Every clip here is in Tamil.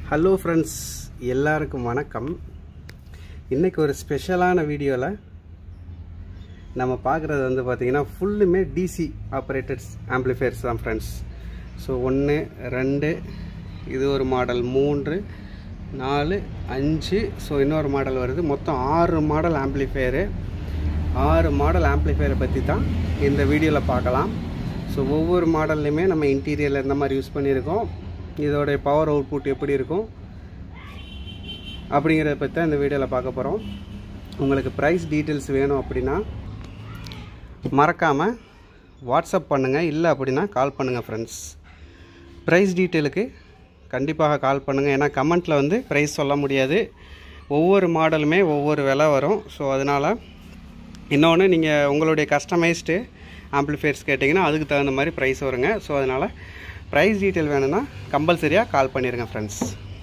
ஹலோ ஃப்ரெண்ட்ஸ் எல்லாருக்கும் வணக்கம் இன்றைக்கி ஒரு ஸ்பெஷலான வீடியோவில் நம்ம பார்க்குறது வந்து பார்த்திங்கன்னா ஃபுல்லுமே டிசி ஆப்ரேட்டட்ஸ் ஆம்ப்ளிஃபையர்ஸ் தான் ஃப்ரெண்ட்ஸ் ஸோ ஒன்று ரெண்டு இது ஒரு மாடல் மூன்று நாலு அஞ்சு ஸோ இன்னொரு மாடல் வருது மொத்தம் ஆறு மாடல் ஆம்ப்ளிஃபையரு ஆறு மாடல் ஆம்ப்ளிஃபையரை பற்றி தான் இந்த வீடியோவில் பார்க்கலாம் ஸோ ஒவ்வொரு மாடல்லையுமே நம்ம இன்டீரியரில் இந்த மாதிரி யூஸ் பண்ணியிருக்கோம் இதோடைய பவர் அவுட்புட் எப்படி இருக்கும் அப்படிங்கிறத பற்றி தான் இந்த வீடியோவில் பார்க்க போகிறோம் உங்களுக்கு ப்ரைஸ் டீட்டெயில்ஸ் வேணும் அப்படின்னா மறக்காமல் வாட்ஸ்அப் பண்ணுங்கள் இல்லை அப்படின்னா கால் பண்ணுங்கள் ஃப்ரெண்ட்ஸ் ப்ரைஸ் டீட்டெயிலுக்கு கண்டிப்பாக கால் பண்ணுங்கள் ஏன்னா கமெண்ட்டில் வந்து ப்ரைஸ் சொல்ல முடியாது ஒவ்வொரு மாடலுமே ஒவ்வொரு விலை வரும் ஸோ அதனால் இன்னொன்று நீங்கள் உங்களுடைய கஸ்டமைஸ்டு ஆம்ப்ளிஃபையர்ஸ் கேட்டிங்கன்னா அதுக்கு தகுந்த மாதிரி ப்ரைஸ் வருங்க ஸோ அதனால் ப்ரைஸ் டீட்டெயில் வேணும்னா கம்பல்சரியாக கால் பண்ணிடுங்க ஃப்ரெண்ட்ஸ்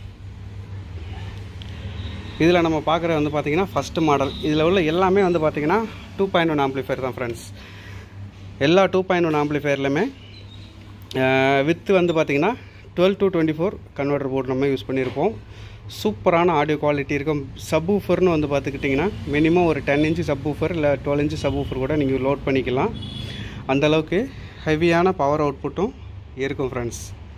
இதில் நம்ம பார்க்குறது வந்து பார்த்திங்கன்னா ஃபஸ்ட்டு மாடல் இதில் உள்ள எல்லாமே வந்து பார்த்திங்கன்னா டூ பாயிண்ட் ஒன் ஆம்ப்ளிஃபையர் தான் ஃப்ரெண்ட்ஸ் எல்லா டூ பாயிண்ட் ஒன் ஆம்ப்ளிஃபையர்லையுமே வித்து வந்து பார்த்திங்கன்னா twelve to twenty four converter board நம்ம யூஸ் பண்ணியிருப்போம் சூப்பரான ஆடியோ குவாலிட்டி இருக்கும் சப் ஊஃபர்னு வந்து பார்த்துக்கிட்டிங்கன்னா மினிமம் ஒரு டென் இன்ச்சு சப் ஊஃபர் இல்லை டுவெல் இன்ச்சு சப் ஊஃபர் கூட நீங்கள் லோட் பண்ணிக்கலாம் அந்தளவுக்கு ஹெவியான பவர் அவுட்புட்டும் இருக்கும் ஃப்ரெண்ட்ஸ்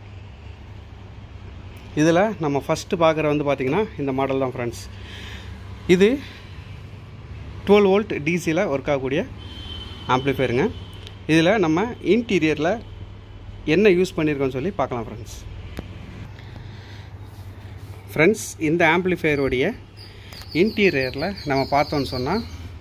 இதில் நம்ம ஃபஸ்ட்டு பார்க்குற வந்து பார்த்திங்கன்னா இந்த மாடல் தான் ஃப்ரெண்ட்ஸ் இது டுவெல் வோல்ட் டிசியில் ஒர்க் ஆகக்கூடிய ஆம்ப்ளிஃபையருங்க இதில் நம்ம இன்டீரியரில் என்ன யூஸ் பண்ணியிருக்கோம்னு சொல்லி பார்க்கலாம் ஃப்ரெண்ட்ஸ் ஃப்ரெண்ட்ஸ் இந்த ஆம்ப்ளிஃபையருடைய இன்டீரியரில் நம்ம பார்த்தோன்னு சொன்னால்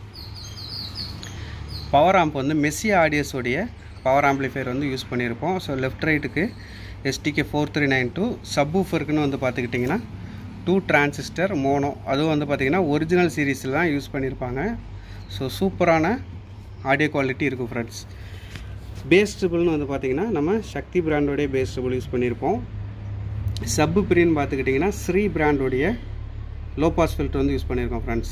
பவர் ஆம்ப் வந்து மெஸ்ஸி ஆடியஸோடைய பவர் ஆம்ப்ளிஃபையர் வந்து யூஸ் பண்ணியிருப்போம் ஸோ லெஃப்ட் ரைட்டுக்கு STK four three nine two சப்வூஃபருக்குன்னு வந்து பார்த்துக்கிட்டிங்கன்னா டூ டிரான்சிஸ்டர் மோனோ அதுவும் வந்து பார்த்திங்கன்னா ஒரிஜினல் சீரீஸில் தான் யூஸ் பண்ணியிருப்பாங்க ஸோ சூப்பரான ஆடியோ குவாலிட்டி இருக்கும் ஃப்ரெண்ட்ஸ் பேஸ்டபுள்னு வந்து பார்த்திங்கன்னா நம்ம சக்தி பிராண்டோடைய பேஸ்டபுள் யூஸ் பண்ணியிருப்போம் சப்பு பிரின்னு பார்த்துக்கிட்டிங்கன்னா ஸ்ரீ பிராண்டோடைய லோ பாஸ் ஃபில்டர் வந்து யூஸ் பண்ணியிருக்கோம் ஃப்ரெண்ட்ஸ்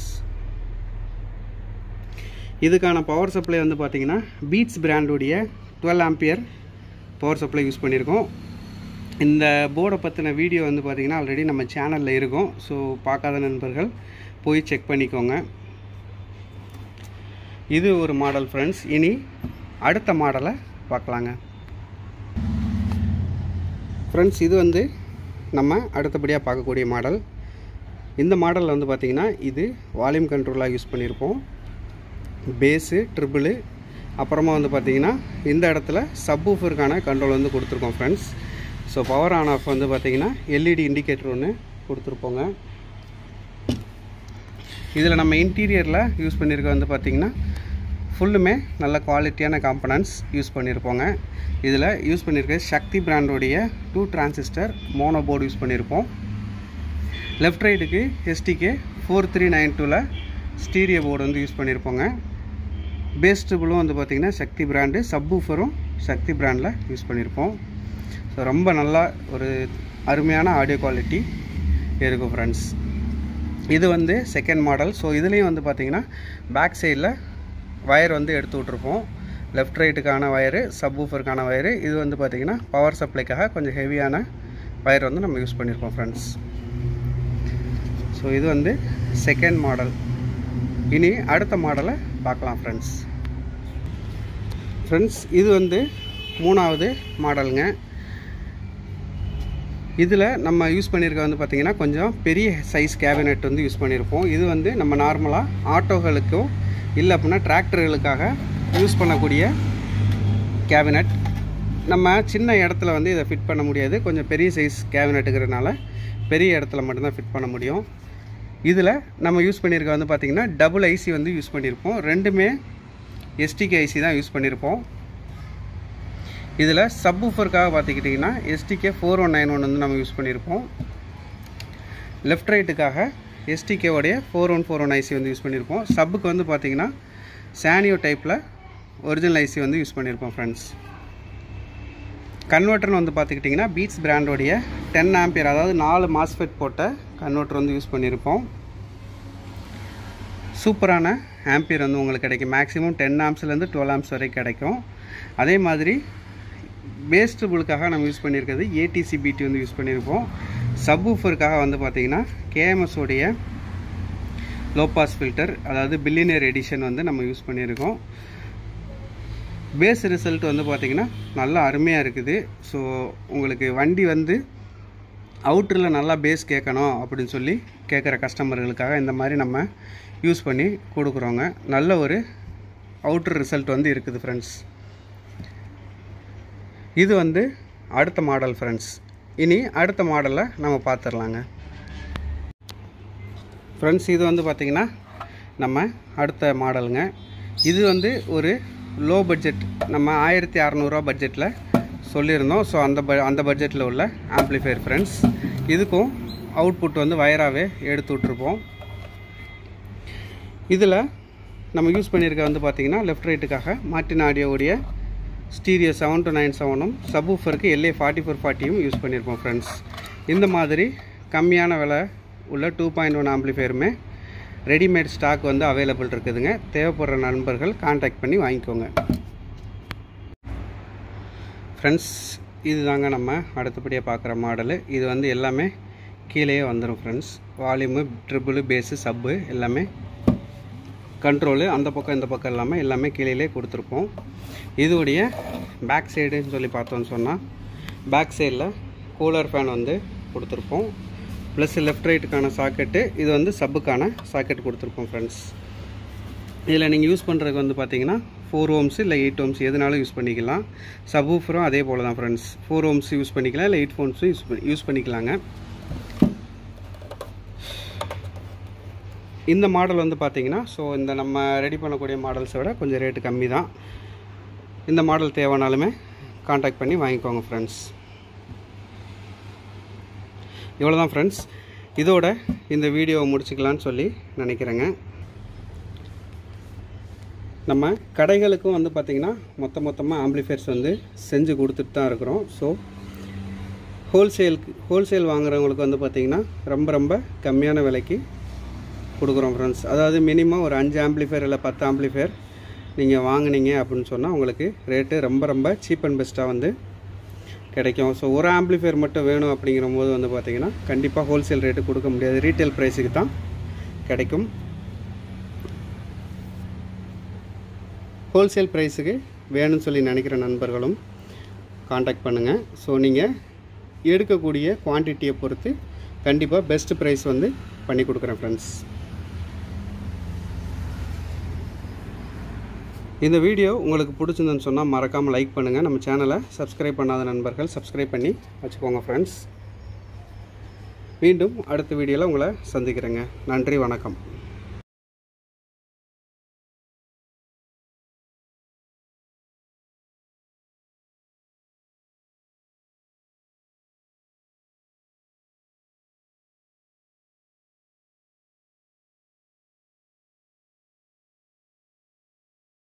இதுக்கான பவர் சப்ளை வந்து பார்த்திங்கன்னா பீட்ஸ் பிராண்டோடைய twelve ampere power supply use பண்ணியிருக்கோம் இந்த போர்டை பற்றின வீடியோ வந்து பார்த்திங்கன்னா ஆல்ரெடி நம்ம சேனலில் இருக்கும் ஸோ பார்க்காத நண்பர்கள் போய் செக் பண்ணிக்கோங்க இது ஒரு மாடல் ஃப்ரெண்ட்ஸ் இனி அடுத்த மாடலை பார்க்கலாங்க ஃப்ரெண்ட்ஸ் இது வந்து நம்ம அடுத்தபடியாக பார்க்கக்கூடிய மாடல் இந்த மாடலில் வந்து பார்த்திங்கன்னா இது வால்யூம் கண்ட்ரோலாக யூஸ் பண்ணியிருப்போம் பேஸு ட்ரிபிளு அப்புறமா வந்து பார்த்திங்கன்னா இந்த இடத்துல சப்வூஃபருக்கான கண்ட்ரோல் வந்து கொடுத்துருக்கோம் friends so power on off வந்து பார்த்திங்கன்னா எல்இடி இண்டிகேட்டர் ஒன்று கொடுத்துருப்போங்க இதில் நம்ம இன்டீரியரில் யூஸ் பண்ணியிருக்க வந்து பார்த்திங்கன்னா ஃபுல்லுமே நல்ல குவாலிட்டியான காம்பனன்ட்ஸ் யூஸ் பண்ணியிருப்போங்க இதில் யூஸ் பண்ணியிருக்க சக்தி பிராண்டோடைய two transistor mono board use பண்ணியிருப்போம் லெஃப்ட் ரைட்டுக்கு எஸ்டிகே ஃபோர் த்ரீ நைன் டூவில் ஸ்டீரியோ போர்டு வந்து யூஸ் பண்ணியிருப்போங்க பேஸ்டபுளும் வந்து பார்த்திங்கன்னா சக்தி பிராண்டு சப்வூஃபரும் சக்தி பிராண்டில் யூஸ் பண்ணியிருப்போம் ஸோ ரொம்ப நல்லா ஒரு அருமையான ஆடியோ குவாலிட்டி இருக்கும் ஃப்ரெண்ட்ஸ் இது வந்து செகண்ட் மாடல் ஸோ இதுலேயும் வந்து பார்த்திங்கன்னா பேக் சைடில் வயர் வந்து எடுத்து விட்ருப்போம் லெஃப்ட் ரைட்டுக்கான வயரு சப்வூஃபருக்கான வயரு இது வந்து பார்த்திங்கன்னா பவர் சப்ளைக்காக கொஞ்சம் ஹெவியான வயர் வந்து நம்ம யூஸ் பண்ணியிருக்கோம் ஃப்ரெண்ட்ஸ் ஸோ இது வந்து செகண்ட் மாடல் இனி அடுத்த மாடலை பார்க்கலாம் ஃப்ரெண்ட்ஸ் ஃப்ரெண்ட்ஸ் இது வந்து மூணாவது மாடலுங்க இதில் நம்ம யூஸ் பண்ணியிருக்க வந்து பார்த்திங்கன்னா கொஞ்சம் பெரிய சைஸ் கேபினெட் வந்து யூஸ் பண்ணியிருப்போம் இது வந்து நம்ம நார்மலாக ஆட்டோகளுக்கோ இல்லை அப்படின்னா டிராக்டர்களுக்காக யூஸ் பண்ணக்கூடிய கேபினட் நம்ம சின்ன இடத்துல வந்து இதை ஃபிட் பண்ண முடியாது கொஞ்சம் பெரிய சைஸ் கேபினட்டுங்கிறதுனால பெரிய இடத்துல மட்டும்தான் ஃபிட் பண்ண முடியும் இதில் நம்ம யூஸ் பண்ணியிருக்க வந்து பார்த்திங்கன்னா டபுள் ஐசி வந்து யூஸ் பண்ணியிருப்போம் ரெண்டுமே எஸ்டிகே ஐசி தான் யூஸ் பண்ணியிருப்போம் இதில் சப்வூஃபருக்காக பார்த்துக்கிட்டிங்கன்னா STK four one nine one வந்து நம்ம யூஸ் பண்ணியிருப்போம் லெஃப்ட் ரைட்டுக்காக எஸ்டிகேவோடைய four one four one IC வந்து யூஸ் பண்ணியிருப்போம் சப்புக்கு வந்து பார்த்திங்கன்னா சானியோ டைப்பில் ஒரிஜினல் ஐசி வந்து யூஸ் பண்ணியிருப்போம் ஃப்ரெண்ட்ஸ் கன்வெர்ட்டர்னு வந்து பார்த்துக்கிட்டிங்கன்னா பீட்ஸ் பிராண்டோடைய டென் ஆம்பியர் அதாவது நாலு மாஸ்ஃபெட் போட்ட கன்வெர்ட்டர் வந்து யூஸ் பண்ணியிருப்போம் சூப்பரான ஆம்பியர் வந்து உங்களுக்கு கிடைக்கும் மேக்ஸிமம் டென் ஆம்ஸ்லேருந்து டுவெல் ஆம்ஸ் வரைக்கும் கிடைக்கும் அதே மாதிரி பேஸ் ட்ரிபிளுக்காக நம்ம யூஸ் பண்ணியிருக்கிறது ஏடிசி பிடி வந்து யூஸ் பண்ணியிருப்போம் சப்வூஃபருக்காக வந்து பார்த்தீங்கன்னா KMS உடைய லோ பாஸ் ஃபில்டர் அதாவது பில்லினியர் எடிஷன் வந்து நம்ம யூஸ் பண்ணியிருக்கோம் பேஸ் ரிசல்ட் வந்து பார்த்திங்கன்னா நல்லா அருமையாக இருக்குது ஸோ உங்களுக்கு வண்டி வந்து அவுட்டரில் நல்லா பேஸ் கேட்கணும் அப்படின்னு சொல்லி கேட்குற கஸ்டமர்களுக்காக இந்த மாதிரி நம்ம யூஸ் பண்ணி கொடுக்குறோங்க நல்ல ஒரு அவுட்ரு ரிசல்ட் வந்து இருக்குது ஃப்ரெண்ட்ஸ் இது வந்து அடுத்த மாடல் ஃப்ரெண்ட்ஸ் இனி அடுத்த மாடலை நம்ம பார்த்துடலாங்க ஃப்ரெண்ட்ஸ் இது வந்து பார்த்திங்கன்னா நம்ம அடுத்த மாடலுங்க இது வந்து ஒரு லோ பட்ஜெட் நம்ம ஆயிரத்தி அறநூறுவா பட்ஜெட்டில் சொல்லியிருந்தோம் ஸோ அந்த ப அந்த பட்ஜெட்டில் உள்ள ஆம்ப்ளிஃபையர் ஃப்ரெண்ட்ஸ் இதுக்கும் அவுட்புட் வந்து வயராகவே எடுத்து விட்ருப்போம் இதில் நம்ம யூஸ் பண்ணியிருக்க வந்து பார்த்திங்கன்னா லெஃப்ட் ரைட்டுக்காக மார்டின் ஆடியோவுடைய ஸ்டீரியோ செவன் டு நைன் செவனும் சப்வூஃபருக்கு எல்ஏ ஃபார்ட்டி ஃபோர் ஃபார்ட்டியும் யூஸ் பண்ணியிருப்போம் ஃப்ரெண்ட்ஸ் இந்த மாதிரி கம்மியான விலை உள்ள டூ பாயிண்ட் ஒன் ஆம்ப்ளிஃபையருமே ரெடிமேட் ஸ்டாக் வந்து அவைலபிள் இருக்குதுங்க தேவைப்படுற நண்பர்கள் காண்டாக்ட் பண்ணி வாங்கிக்கோங்க ஃப்ரெண்ட்ஸ் இது தாங்க நம்ம அடுத்தபடியாக பார்க்குற மாடலு இது வந்து எல்லாமே கீழேயே வந்துடும் ஃப்ரெண்ட்ஸ் வால்யூமு ட்ரிபிள் பேஸு சப்பு எல்லாமே கண்ட்ரோலு அந்த பக்கம் இந்த பக்கம் எல்லாமே எல்லாமே கீழே கொடுத்துருப்போம் இதோடைய பேக் சைடுன்னு சொல்லி பார்த்தோன்னு சொன்னால் பேக் சைடில் கூலர் ஃபேன் வந்து கொடுத்துருப்போம் ப்ளஸ் லெஃப்ட் ரைட்டுக்கான சாக்கெட்டு இது வந்து சப்புக்கான சாக்கெட் கொடுத்துருப்போம் ஃப்ரெண்ட்ஸ் இதில் நீங்கள் யூஸ் பண்ணுறதுக்கு வந்து பார்த்தீங்கன்னா ஃபோர் ஓம்ஸ் இல்லை எயிட் ஓம்ஸ் எதுனாலும் யூஸ் பண்ணிக்கலாம் சப்வூஃபரும் அதே போல் தான் ஃப்ரெண்ட்ஸ் ஃபோர் ஓம்ஸ் யூஸ் பண்ணிக்கலாம் இல்லை எயிட் ஃபோன்ஸும் யூஸ் பண்ணி யூஸ் பண்ணிக்கலாங்க இந்த மாடல் வந்து பார்த்தீங்கன்னா ஸோ இந்த நம்ம ரெடி பண்ணக்கூடிய மாடல்ஸை விட கொஞ்சம் ரேட்டு கம்மி தான் இந்த மாடல் தேவைனாலுமே காண்டாக்ட் பண்ணி வாங்கிக்கோங்க ஃப்ரெண்ட்ஸ் இவ்வளோ தான் ஃப்ரெண்ட்ஸ் இதோட இந்த வீடியோவை முடிச்சுக்கலான்னு சொல்லி நினைக்கிறேங்க நம்ம கடைகளுக்கும் வந்து பார்த்திங்கன்னா மொத்த மொத்தமாக ஆம்ப்ளிஃபையர்ஸ் வந்து செஞ்சு கொடுத்துட்டு தான் இருக்கிறோம் ஸோ ஹோல்சேலுக்கு ஹோல்சேல் வாங்குறவங்களுக்கு வந்து பார்த்திங்கன்னா ரொம்ப ரொம்ப கம்மியான விலைக்கு கொடுக்குறோம் ஃப்ரெண்ட்ஸ் அதாவது மினிமம் ஒரு அஞ்சு ஆம்ப்ளிஃபையர் இல்லை பத்து ஆம்ப்ளிஃபையர் நீங்கள் வாங்குனீங்க அப்படின்னு சொன்னால் உங்களுக்கு ரேட்டு ரொம்ப ரொம்ப சீப் அண்ட் பெஸ்ட்டாக வந்து கிடைக்கும் ஸோ ஒரு ஆம்ப்ளிஃபையர் மட்டும் வேணும் அப்படிங்கிற போது வந்து பார்த்திங்கன்னா கண்டிப்பாக ஹோல்சேல் ரேட்டு கொடுக்க முடியாது ரீட்டைல் ப்ரைஸுக்கு தான் கிடைக்கும் ஹோல்சேல் ப்ரைஸுக்கு வேணும்னு சொல்லி நினைக்கிற நண்பர்களும் காண்டாக்ட் பண்ணுங்கள் ஸோ நீங்கள் எடுக்கக்கூடிய குவான்டிட்டியை பொறுத்து கண்டிப்பாக பெஸ்ட் ப்ரைஸ் வந்து பண்ணி கொடுக்குறேன் ஃப்ரெண்ட்ஸ் இந்த வீடியோ உங்களுக்கு பிடிச்சிருந்துன்னு சொன்னால் மறக்காமல் லைக் பண்ணுங்கள் நம்ம சேனலை சப்ஸ்கிரைப் பண்ணாத நண்பர்கள் சப்ஸ்கிரைப் பண்ணி வச்சுக்கோங்க ஃப்ரெண்ட்ஸ் மீண்டும் அடுத்த வீடியோவில் உங்களை சந்திக்கிறேங்க நன்றி வணக்கம்